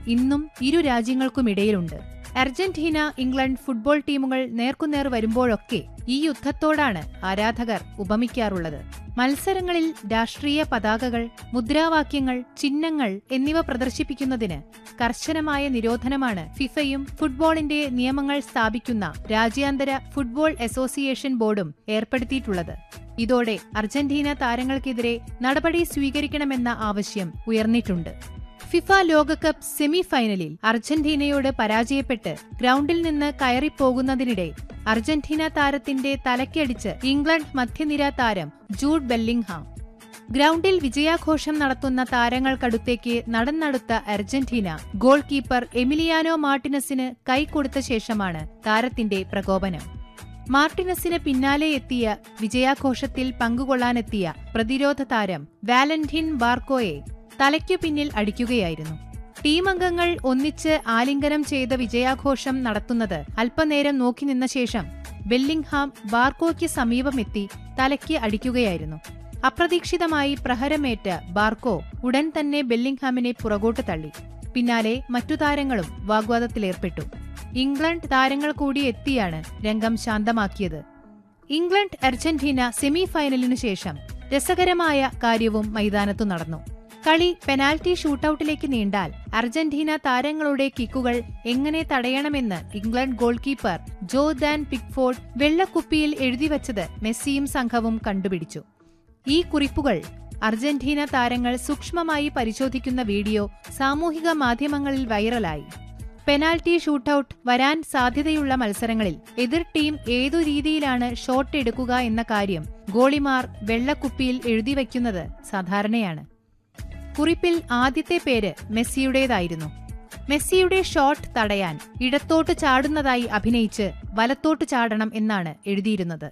ഇന്നും ഇരു രാജ്യങ്ങൾക്കുമിടയിലുണ്ട് Argentina England football ടീമുകൾ നേർക്കുനേർ വരുമ്പോഴൊക്കെ ഈ യുദ്ധത്തോടാണ് ആരാധകർ ഉപമിക്കാറുള്ളത് മത്സരങ്ങളിൽ രാഷ്ട്രീയ പതാകകൾ മുദ്രാവാക്യങ്ങൾ ചിഹ്നങ്ങൾ എന്നിവ പ്രദർശിപ്പിക്കുന്നതിന് കർശനമായ നിരോധനമാണ് ഫിഫയും ഫുട്ബോളിന്റെ നിയമങ്ങൾ സ്ഥാപിക്കുന്ന രാജ്യാന്തര ഫുട്ബോൾ അസോസിയേഷൻ ബോർഡും ഏർപ്പെടുത്തിയിട്ടുള്ളത് ഇതോടെ അർജന്റീന താരങ്ങൾക്കെതിരെ നടപടി സ്വീകരിക്കണമെന്ന ആവശ്യം ഉയർന്നിട്ടുണ്ട് ഫിഫ ലോകകപ്പ് സെമി ഫൈനലിൽ അർജന്റീനയോട് പരാജയപ്പെട്ട് ഗ്രൗണ്ടിൽ നിന്ന് കയറിപ്പോകുന്നതിനിടെ അർജന്റീന താരത്തിന്റെ തലക്കടിച്ച് ഇംഗ്ലണ്ട് മധ്യനിര താരം ജൂഡ് ബെല്ലിംഗ്ഹാം ഗ്രൗണ്ടിൽ വിജയാഘോഷം നടത്തുന്ന താരങ്ങൾക്കടുത്തേക്ക് നടന്നടുത്ത അർജന്റീന ഗോൾ കീപ്പർ എമിലിയാനോ മാർട്ടിനസിന് കൈകൊടുത്ത ശേഷമാണ് താരത്തിന്റെ പ്രകോപനം മാർട്ടിനസിന് പിന്നാലെ എത്തിയ വിജയാഘോഷത്തിൽ പങ്കുകൊള്ളാനെത്തിയ പ്രതിരോധ താരം വാലന്റിൻ ബാർക്കോയെ തലയ്ക്കു പിന്നിൽ അടിക്കുകയായിരുന്നു ടീം അംഗങ്ങൾ ഒന്നിച്ച് ആലിംഗനം ചെയ്ത വിജയാഘോഷം നടത്തുന്നത് അല്പനേരം നോക്കി നിന്ന ശേഷം ബെല്ലിംഗ്ഹാം ബാർക്കോയ്ക്ക് സമീപമെത്തി തലയ്ക്ക് അടിക്കുകയായിരുന്നു അപ്രതീക്ഷിതമായി പ്രഹരമേറ്റ ബാർക്കോ ഉടൻ തന്നെ ബെല്ലിംഗ്ഹാമിനെ പുറകോട്ട് തള്ളി പിന്നാലെ മറ്റു താരങ്ങളും വാഗ്വാദത്തിലേർപ്പെട്ടു ഇംഗ്ലണ്ട് താരങ്ങൾ കൂടി എത്തിയാണ് രംഗം ശാന്തമാക്കിയത് ഇംഗ്ലണ്ട് അർജന്റീന സെമി ഫൈനലിനു ശേഷം രസകരമായ കാര്യവും മൈതാനത്തു നടന്നു കളി പെനാൽറ്റി ഷൂട്ടൌട്ടിലേക്ക് നീണ്ടാൽ അർജന്റീന താരങ്ങളുടെ കിക്കുകൾ എങ്ങനെ തടയണമെന്ന് England goalkeeper Jordan Pickford വെള്ളക്കുപ്പിയിൽ എഴുതിവച്ചത് മെസ്സിയും സംഘവും കണ്ടുപിടിച്ചു ഈ കുറിപ്പുകൾ അർജന്റീന താരങ്ങൾ സൂക്ഷ്മമായി പരിശോധിക്കുന്ന വീഡിയോ സാമൂഹിക മാധ്യമങ്ങളിൽ വൈറലായി പെനാൽറ്റി ഷൂട്ടൌട്ട് വരാൻ സാധ്യതയുള്ള മത്സരങ്ങളിൽ എതിർ ടീം ഏതു രീതിയിലാണ് ഷോട്ട് എടുക്കുക എന്ന കാര്യം ഗോളിമാർ വെള്ളക്കുപ്പിയിൽ എഴുതിവയ്ക്കുന്നത് സാധാരണയാണ് കുറിപ്പിൽ ആദ്യത്തെ പേര് മെസ്സിയുടേതായിരുന്നു മെസ്സിയുടെ ഷോട്ട് തടയാൻ ഇടത്തോട്ട് ചാടുന്നതായി അഭിനയിച്ച് വലത്തോട്ട് ചാടണം എന്നാണ് എഴുതിയിരുന്നത്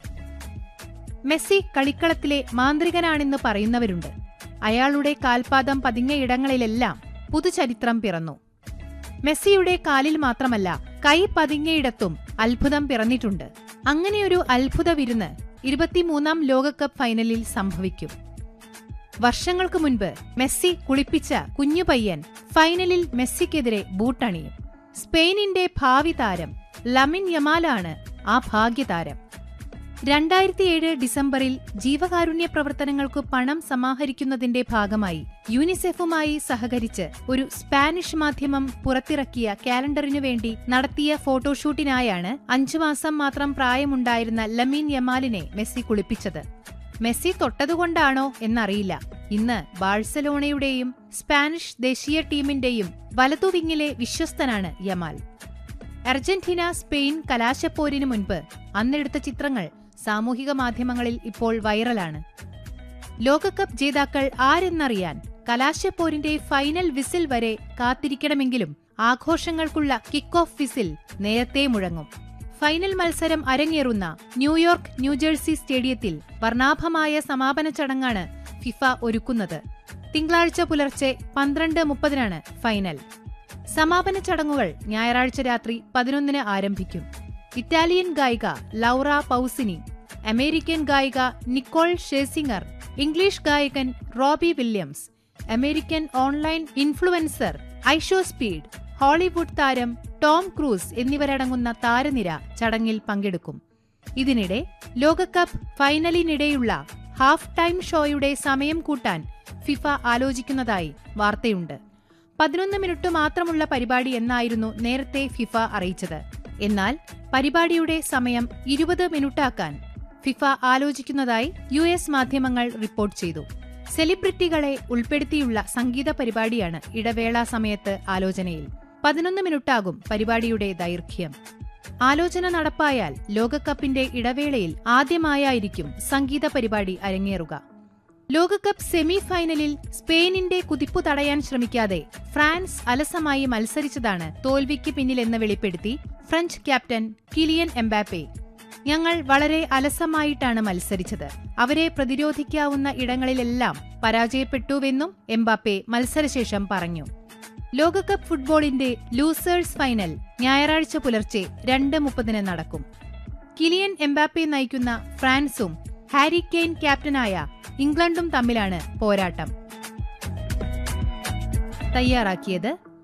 മെസ്സി കളിക്കളത്തിലെ മാന്ത്രികനാണെന്ന് പറയുന്നവരുണ്ട് അയാളുടെ കാൽപാദം പതിഞ്ഞ ഇടങ്ങളിലെല്ലാം പുതുചരിത്രം പിറന്നു മെസ്സിയുടെ കാലിൽ മാത്രമല്ല കൈ പതിഞ്ഞയിടത്തും അത്ഭുതം പിറന്നിട്ടുണ്ട് അങ്ങനെയൊരു അത്ഭുത വിരുന്ന് ഇരുപത്തിമൂന്നാം ലോകകപ്പ് ഫൈനലിൽ സംഭവിക്കും വർഷങ്ങൾക്ക് മുൻപ് മെസ്സി കുളിപ്പിച്ച കുഞ്ഞു പയ്യൻ ഫൈനലിൽ മെസ്സിക്കെതിരെ ബൂട്ടണിയും സ്പെയിനിന്റെ ഭാവി താരം ലമിൻ യമാലാണ് ആ ഭാഗ്യതാരം രണ്ടായിരത്തിയേഴ് ഡിസംബറിൽ ജീവകാരുണ്യ പ്രവർത്തനങ്ങൾക്കു പണം സമാഹരിക്കുന്നതിന്റെ ഭാഗമായി യൂണിസെഫുമായി സഹകരിച്ച് ഒരു സ്പാനിഷ് മാധ്യമം പുറത്തിറക്കിയ കാലണ്ടറിനു വേണ്ടി നടത്തിയ ഫോട്ടോഷൂട്ടിനായാണ് അഞ്ചു മാസം മാത്രം പ്രായമുണ്ടായിരുന്ന ലമീൻ യമാലിനെ മെസ്സി കുളിപ്പിച്ചത് മെസ്സി തൊട്ടതുകൊണ്ടാണോ എന്നറിയില്ല ഇന്ന് ബാഴ്സലോണയുടെയും സ്പാനിഷ് ദേശീയ ടീമിന്റെയും വലതുവിങ്ങിലെ വിശ്വസ്തനാണ് യമാൽ അർജന്റീന സ്പെയിൻ കലാശപ്പോരിനു മുൻപ് അന്നെടുത്ത ചിത്രങ്ങൾ സാമൂഹിക മാധ്യമങ്ങളിൽ ഇപ്പോൾ വൈറലാണ് ലോകകപ്പ് ജേതാക്കൾ ആരെന്നറിയാൻ കലാശപ്പോരിന്റെ ഫൈനൽ വിസിൽ വരെ കാത്തിരിക്കണമെങ്കിലും ആഘോഷങ്ങൾക്കുള്ള കിക്ക് ഓഫ് വിസിൽ നേരത്തെ മുഴങ്ങും ഫൈനൽ മത്സരം അരങ്ങേറുന്ന ന്യൂയോർക്ക് ന്യൂജേഴ്സി സ്റ്റേഡിയത്തിൽ വർണ്ണാഭമായ സമാപന ചടങ്ങാണ് ഫിഫ ഒരുക്കുന്നത് തിങ്കളാഴ്ച പുലർച്ചെ പന്ത്രണ്ട് മുപ്പതിനാണ് ഫൈനൽ സമാപന ചടങ്ങുകൾ ഞായറാഴ്ച രാത്രി പതിനൊന്നിന് ആരംഭിക്കും ഇറ്റാലിയൻ ഗായിക ലൗറ പൌസിനി അമേരിക്കൻ ഗായിക നിക്കോൾ ഷേസിംഗർ ഇംഗ്ലീഷ് ഗായകൻ Robbie Williams American online influencer IShow Speed Hollywood താരം ടോം ക്രൂസ് എന്നിവരടങ്ങുന്ന താരനിര ചടങ്ങിൽ പങ്കെടുക്കും ഇതിനിടെ ലോകകപ്പ് ഫൈനലിനിടെയുള്ള ഹാഫ് ടൈം ഷോയുടെ സമയം കൂട്ടാൻ ഫിഫ ആലോചിക്കുന്നതായി വാർത്തയുണ്ട് പതിനൊന്ന് മിനിറ്റ് മാത്രമുള്ള പരിപാടി എന്നായിരുന്നു നേരത്തെ ഫിഫ അറിയിച്ചത് എന്നാൽ പരിപാടിയുടെ സമയം ഇരുപത് മിനിറ്റാക്കാൻ ഫിഫ ആലോചിക്കുന്നതായി യു എസ് മാധ്യമങ്ങൾ റിപ്പോർട്ട് ചെയ്തു സെലിബ്രിറ്റികളെ ഉൾപ്പെടുത്തിയുള്ള സംഗീത പരിപാടിയാണ് ഇടവേള സമയത്ത് ആലോചനയിൽ പതിനൊന്ന് മിനിറ്റാകും പരിപാടിയുടെ ദൈർഘ്യം ആലോചന നടപ്പായാൽ ലോകകപ്പിന്റെ ഇടവേളയിൽ ആദ്യമായായിരിക്കും സംഗീത പരിപാടി അരങ്ങേറുക ലോകകപ്പ് സെമി ഫൈനലിൽ സ്പെയിനിന്റെ കുതിപ്പു തടയാൻ ശ്രമിക്കാതെ ഫ്രാൻസ് അലസമായി മത്സരിച്ചതാണ് തോൽവിക്ക് പിന്നിലെന്ന് വെളിപ്പെടുത്തി ഫ്രഞ്ച് ക്യാപ്റ്റൻ കിലിയൻ എംബാപ്പെ ഞങ്ങൾ വളരെ അലസമായിട്ടാണ് മത്സരിച്ചത് അവരെ പ്രതിരോധിക്കാവുന്ന ഇടങ്ങളിലെല്ലാം പരാജയപ്പെട്ടുവെന്നും എംബാപ്പെ മത്സരശേഷം പറഞ്ഞു ലോകകപ്പ് ഫുട്ബോളിന്റെ ലൂസേഴ്സ് ഫൈനൽ ഞായറാഴ്ച പുലർച്ചെ രണ്ട് മുപ്പതിന് നടക്കും കിലിയൻ എംബാപ്പെ നയിക്കുന്ന ഫ്രാൻസും ഹാരി കെയ്ൻ ക്യാപ്റ്റനായ ഇംഗ്ലണ്ടും തമ്മിലാണ് പോരാട്ടം തയ്യാറാക്കിയത്